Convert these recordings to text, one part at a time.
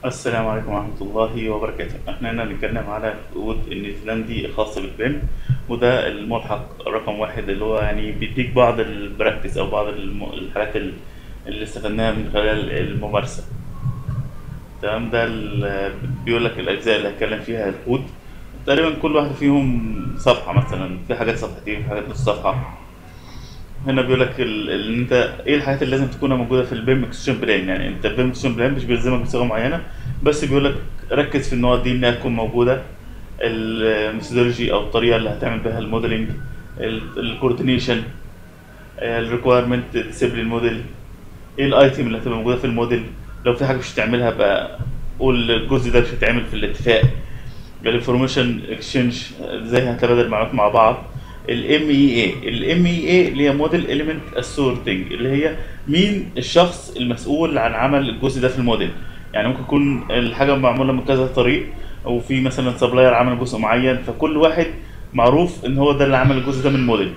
السلام عليكم ورحمة الله وبركاته احنا هنا بنتكلم على الكود النيوزيلندي الخاص بالبيم وده الملحق رقم واحد اللي هو يعني بيديك بعض البراكتس او بعض الم- الحاجات ال- اللي استفدناها من خلال الممارسة تمام ده ال- بيقول لك الأجزاء اللي هتكلم فيها الكود تقريبا كل واحد فيهم صفحة مثلا في حاجات صفحتين في حاجات نص صفحة هنا بيقول لك ال- ال- انت ايه الحاجات اللي لازم تكون موجوده في البيم اكسشن بلان يعني انت البيم اكسشن بلان مش بيلزمك بصيغه معينه بس بيقول لك ركز في النقط دي انها تكون موجوده الميثودولوجي او الطريقه اللي هتعمل بها الموديلنج الكوردينيشن الريكويرمنت ديسيبلين موديل ايه الايتم اللي هتبقى موجوده في الموديل لو في حاجه مش هتعملها بقى قول الجزء ده مش هيتعمل في الاتفاق الانفورميشن اكسشينج ازاي هنتبادل معلومات مع بعض الام اي اي الام اي اي اللي هي موديل اليمنت اسورتنج اللي هي مين الشخص المسؤول عن عمل الجزء ده في الموديل يعني ممكن يكون الحاجه معموله من كذا طريق او في مثلا سبلاير عمل جزء معين فكل واحد معروف ان هو ده اللي عمل الجزء ده من الموديل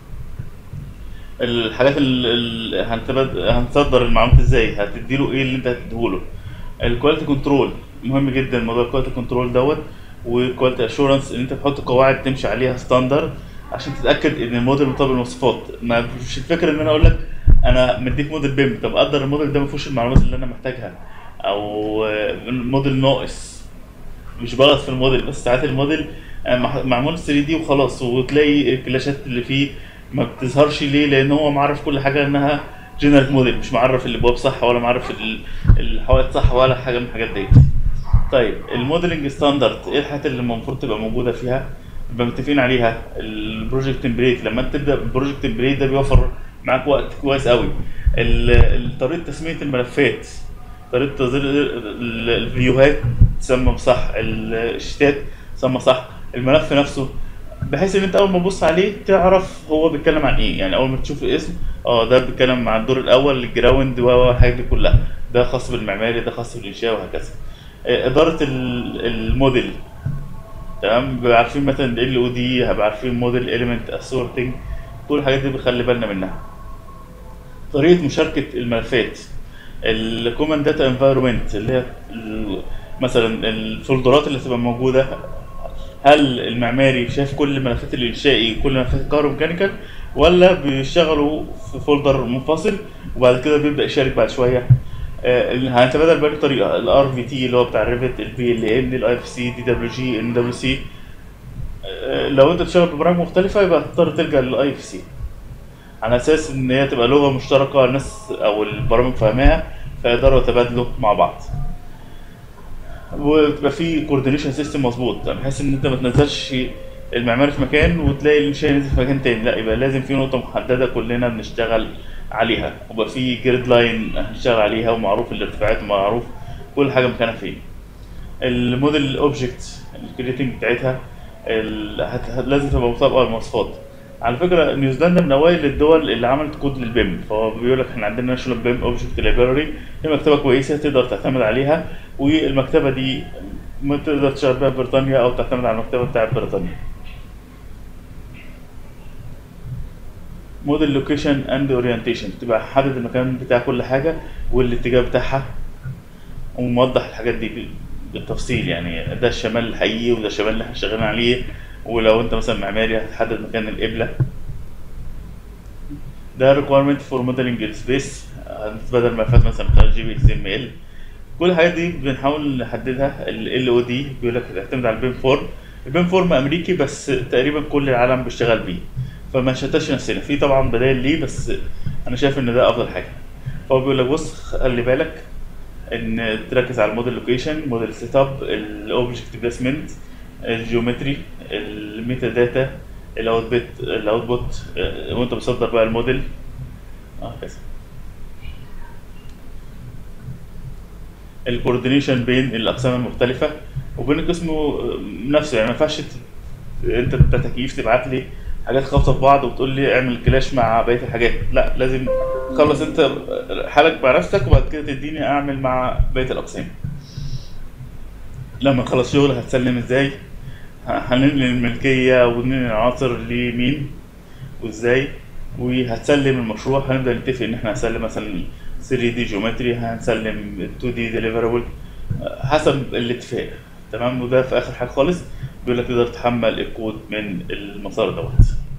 الحاجات اللي هنتبد... هنصدر المعلومات ازاي هتديله ايه اللي انت هتديهوله الكواليتي كنترول مهم جدا موضوع الكواليتي كنترول دوت والكواليتي اشورنس ان انت تحط قواعد تمشي عليها ستاندرد عشان تتاكد ان الموديل مطابق المواصفات ما مش الفكره ان انا اقول لك انا مديك موديل بيم طب قدر الموديل ده ما فيهوش المعلومات اللي انا محتاجها او آه، موديل ناقص مش بغلط في الموديل بس ساعات الموديل آه، مح- معمول 3 دي وخلاص وتلاقي الكلاشات اللي فيه ما بتظهرش ليه لان هو معرف كل حاجه انها جنرال موديل مش معرف الابواب صح ولا معرف ال- الحوائط صح ولا حاجه من الحاجات دي طيب الموديلنج ستاندرد ايه الحاجات اللي المفروض تبقى موجوده فيها نبقى متفقين عليها البروجكت تمبليت لما انت تبدا بالبروجكت تمبليت ده بيوفر معاك وقت كويس قوي ال- ال- طريقه تسميه الملفات طريقه تصدير ال- الفيديوهات تسمى صح الشتات تسمى صح الملف نفسه بحيث ان انت اول ما تبص عليه تعرف هو بيتكلم عن ايه يعني اول ما تشوف الاسم اه ده بيتكلم عن الدور الاول الجراوند والحاجات دي كلها ده خاص بالمعماري ده خاص بالانشاء وهكذا آه، اداره ال- الموديل تمام بيبقى عارفين مثلا ال او دي هبقى عارفين موديل اليمنت اسورتنج كل الحاجات دي بنخلي بالنا منها طريقه مشاركه الملفات الكومن داتا انفايرمنت اللي هي ال- مثلا الفولدرات اللي هتبقى موجوده هل المعماري شايف كل الملفات الانشائي وكل ملفات الكهروميكانيكال ولا بيشتغلوا في فولدر منفصل وبعد كده بيبدا يشارك بعد شويه آه، هنتبادل بأي طريقه الار في تي اللي هو بتاع الريفت البي ال ان الاي اف سي دي دبليو جي ان دبليو سي لو انت بتشتغل ببرامج مختلفه يبقى هتضطر تلجا للاي اف سي على اساس ان هي تبقى لغه مشتركه الناس او البرامج فاهماها فيقدروا يتبادلوا مع بعض وتبقى في كوردينيشن سيستم مظبوط بحيث ان انت ما تنزلش المعماري في مكان وتلاقي الانشاء نزل في مكان تاني لا يبقى لازم في نقطه محدده كلنا بنشتغل عليها ويبقى في جريد لاين هنشتغل عليها ومعروف الارتفاعات ومعروف كل حاجه مكانها فين الموديل اوبجكت الكريتنج بتاعتها ال- هت- هت- لازم تبقى مطابقه للمواصفات على فكره نيوزيلندا من اوائل الدول اللي عملت كود للبيم فهو بيقول لك احنا عندنا ناشونال بيم اوبجكت لايبراري هي مكتبه كويسه تقدر تعتمد عليها والمكتبه دي ما تقدر تشتغل بيها في بريطانيا او تعتمد على المكتبه بتاعت بريطانيا موديل لوكيشن اند اورينتيشن تبقى حدد المكان بتاع كل حاجه والاتجاه بتاعها وموضح الحاجات دي بال- بالتفصيل يعني ده الشمال الحقيقي وده الشمال اللي احنا شغالين عليه ولو انت مثلا معماري هتحدد مكان القبله ده requirement for modeling space هنتبادل ملفات مثلا بتاع جي بي اكس ام ال كل الحاجات دي بنحاول نحددها ال او دي بيقول لك تعتمد على البيم فورم البيم فورم امريكي بس تقريبا كل العالم بيشتغل بيه فما نشتتش نفسنا في طبعا بدائل ليه بس انا شايف ان ده افضل حاجه فهو بيقول لك بص خلي بالك ان تركز على الموديل لوكيشن موديل سيت اب الاوبجكت بليسمنت الجيومتري الميتا داتا الاوتبوت الاوتبوت وانت بتصدر بقى الموديل وهكذا الكوردينيشن بين الاقسام المختلفه وبين القسم نفسه يعني ما ينفعش ت- انت كتكييف تبعت لي حاجات خابطه في بعض وتقول لي اعمل كلاش مع بقيه الحاجات لا لازم تخلص انت حالك مع نفسك وبعد كده تديني اعمل مع بقيه الاقسام لما نخلص شغل هتسلم ازاي ه- هننقل الملكيه وننقل العناصر لمين وازاي وهتسلم المشروع هنبدا نتفق ان احنا هنسلم مثلا 3 دي جيومتري هنسلم 2 دي ديليفربل حسب الاتفاق تمام وده في اخر حاجه خالص بيقول لك تقدر تحمل الكود من المسار دوت